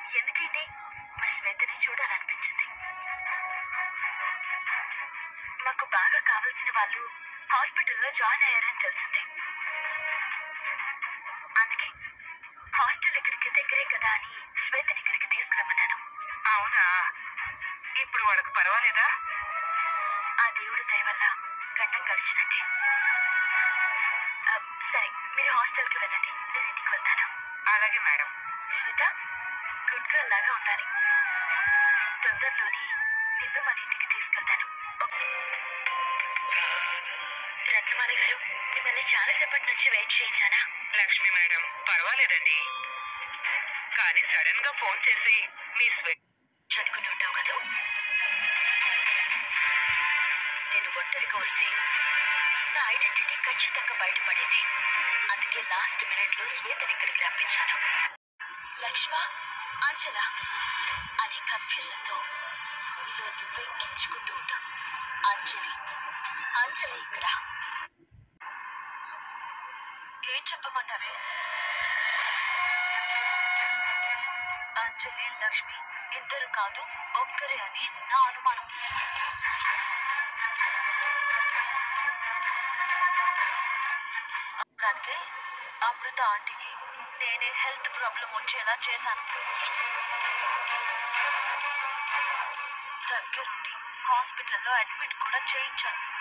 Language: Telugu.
ఎందుకేంటి మా శ్వేతని చూడాలనిపించింది మాకు బాగా కావాల్సిన వాళ్ళు హాస్పిటల్లో జాయిన్ అయ్యారని తెలిసింది అందుకే హాస్టల్ ఇక్కడికి దగ్గరే కదా అని శ్వేతని ఇక్కడికి తీసుకురమ్మన్నాను అవునా ఇప్పుడు వాళ్ళకి పర్వాలేదా ఆ దేవుడి దయ వల్ల గండం గడిచినట్టే ఆ, సరే మీరు హాస్టల్కి వెళ్ళండి నేను ఇంటికి వెళ్తాను అలాగే మేడం శ్వేత గుడ్ గర్ల్ లాగా ఉండాలి తొందరలోనే నిన్ను మన ఇంటికి తీసుకెళ్తాను రత్నమాల గారు మిమ్మల్ని చాలాసేపటి నుంచి వెయిట్ చేయించానా లక్ష్మి మేడం పర్వాలేదండి కానీ సడన్ గా ఫోన్ చేసి మీ స్వే అనుకుని ఉంటావు కదా నేను ఒంటరిగా వస్తే నా ఐడెంటిటీ ఖచ్చితంగా బయటపడేది అందుకే లాస్ట్ మినిట్ లో శ్వేతని ఇక్కడికి రప్పించాను లక్ష్మ అంజల అనే కన్ఫ్యూజన్ తో నీలో నువ్వే గించుకుంటూ ఉంటా అంజలి అంజలి ఇక్కడ ఏం చెప్పమంటావే అంజలి లక్ష్మి ఇద్దరు కాదు ఒక్కరే అని నా అనుమానం దానికి అమృత ఆంటీకి నేనే హెల్త్ ప్రాబ్లం వచ్చేలా చేశాను దగ్గరుండి హాస్పిటల్లో అడ్మిట్ కూడా చేయించాను